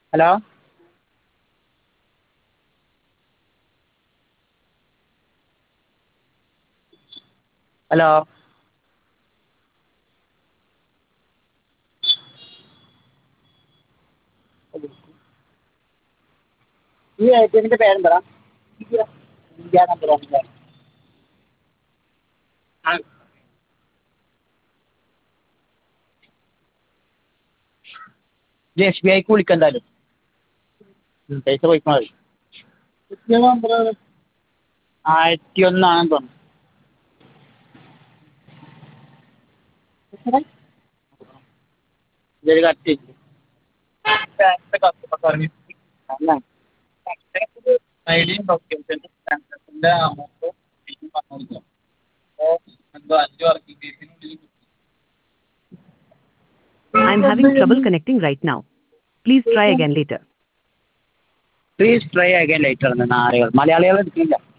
Hello hello ഈ A T എമ്മിൻ്റെ പേരെന്താടാ ഇന്ത്യ നമ്പർ വൺ ആ ഇത് എസ് ബി ഐക്ക് വിളിക്ക് എന്തായാലും പൈസ പോയിക്കോളാം അത് ആയിരത്തി ഒന്നാണെന്ന് തോന്നുന്നു ഇതൊരു കറക്റ്റ് അല്ല ഐഡിയും ഡോക്യുമെൻറ്റ്സും ട്രാൻസാക്ഷൻ്റെ അമൗണ്ടും ഡേറ്റും പറഞ്ഞു കൊടുക്കുക അപ്പോൾ എന്തോ അഞ്ച് വർക്കിംഗ് ഡേയ്സിനുള്ളിൽ കിട്ടും I'm having trouble connecting right now. Please try again later. Please try again later നാളുകൾ മലയാളികൾ എടുക്കില്ല